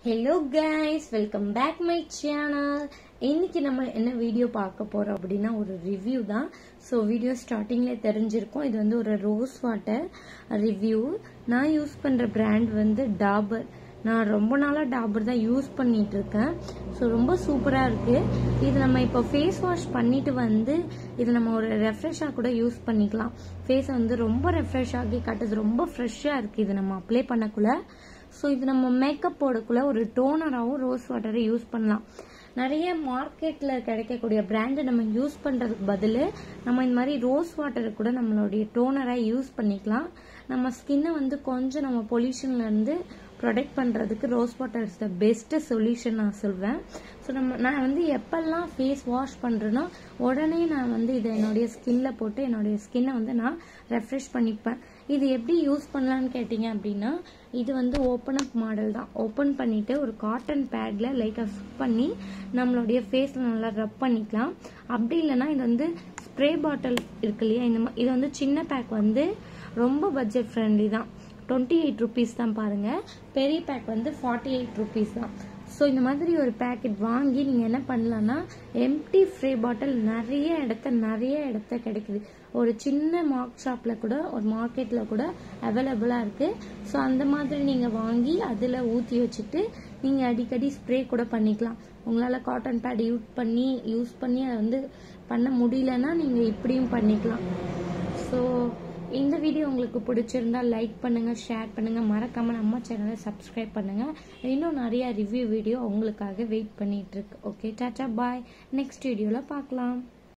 hello guys welcome back my channel இன்னைக்கு நம்ம என்ன வீடியோ பார்க்க போறோம் அப்படின்னா ஒரு ரிவ்யூ தான் ஸோ வீடியோ ஸ்டார்டிங்ல தெரிஞ்சிருக்கும் இது வந்து ஒரு ரோஸ் வாட்டர் ரிவ்யூ நான் யூஸ் பண்ற பிராண்ட் வந்து டாபர் நான் ரொம்ப நாளாக டாபர் தான் யூஸ் பண்ணிட்டு இருக்கேன் ஸோ ரொம்ப சூப்பராக இருக்கு இது நம்ம இப்போ ஃபேஸ் வாஷ் பண்ணிட்டு வந்து இது நம்ம ஒரு ரெஃப்ரெஷ்ஷாக கூட யூஸ் பண்ணிக்கலாம் ஃபேஸை வந்து ரொம்ப ரெஃப்ரெஷ் ஆகி காட்டுது ரொம்ப ஃப்ரெஷ்ஷாக இருக்கு இது நம்ம அப்ளை பண்ணக்குள்ள ஸோ இது நம்ம மேக்கப் போடக்குள்ள ஒரு டோனராகவும் ரோஸ் வாட்டரை யூஸ் பண்ணலாம் நிறைய மார்க்கெட்டில் கிடைக்கக்கூடிய பிராண்டை நம்ம யூஸ் பண்ணுறதுக்கு பதில் நம்ம இந்த மாதிரி ரோஸ் வாட்டரை கூட நம்மளுடைய டோனராக யூஸ் பண்ணிக்கலாம் நம்ம ஸ்கின்னை வந்து கொஞ்சம் நம்ம பொல்யூஷன்லேருந்து ப்ரொடெக்ட் பண்ணுறதுக்கு rose water is the best solution நான் சொல்வேன் ஸோ நம்ம நான் வந்து எப்பெல்லாம் ஃபேஸ் வாஷ் பண்ணுறேனோ உடனே நான் வந்து இதை என்னுடைய ஸ்கின்ல போட்டு என்னுடைய ஸ்கின்னை வந்து நான் ரெஃப்ரெஷ் பண்ணிப்பேன் இது எப்படி யூஸ் பண்ணலான்னு கேட்டிங்க அப்படின்னா இது வந்து ஓப்பன் அப் மாடல் தான் ஓப்பன் பண்ணிட்டு ஒரு காட்டன் பேட்ல லைட்டாக ஃபிட் பண்ணி நம்மளுடைய ஃபேஸில் நல்லா ரப் பண்ணிக்கலாம் அப்படி இல்லைன்னா இது வந்து ஸ்ப்ரே பாட்டில் இருக்கு இல்லையா இந்த மா- இது வந்து சின்ன பேக் வந்து ரொம்ப பட்ஜெட் ஃப்ரெண்ட்லி தான் டுவெண்ட்டி எயிட் ருபீஸ் தான் பாருங்க பெரிய பேக் வந்து ஃபார்ட்டி எயிட் ருபீஸ் தான் ஸோ இந்த மாதிரி ஒரு பேக்கெட் வாங்கி நீங்கள் என்ன பண்ணலாம்னா எம்டி ஃப்ரே பாட்டில் நிறைய இடத்த நிறைய இடத்த கிடைக்குது ஒரு சின்ன மார்க் ஷாப்பில் கூட ஒரு மார்க்கெட்டில் கூட அவைலபிளாக இருக்குது ஸோ அந்த மாதிரி நீங்கள் வாங்கி அதில் ஊற்றி வச்சுட்டு நீங்கள் அடிக்கடி ஸ்ப்ரே கூட பண்ணிக்கலாம் உங்களால் காட்டன் பேட் யூஸ் பண்ணி யூஸ் பண்ணி அதை வந்து பண்ண முடியலன்னா நீங்கள் இப்படியும் பண்ணிக்கலாம் ஸோ இந்த வீடியோ உங்களுக்கு பிடிச்சிருந்தா லைக் பண்ணுங்க ஷேர் பண்ணுங்க மறக்காம நம்ம சேனலை சப்ஸ்கிரைப் பண்ணுங்க இன்னும் நிறைய ரிவ்யூ வீடியோ உங்களுக்காக வெயிட் பண்ணிட்டு இருக்கு ஓகே டாட்டா பாய் நெக்ஸ்ட் வீடியோல பார்க்கலாம்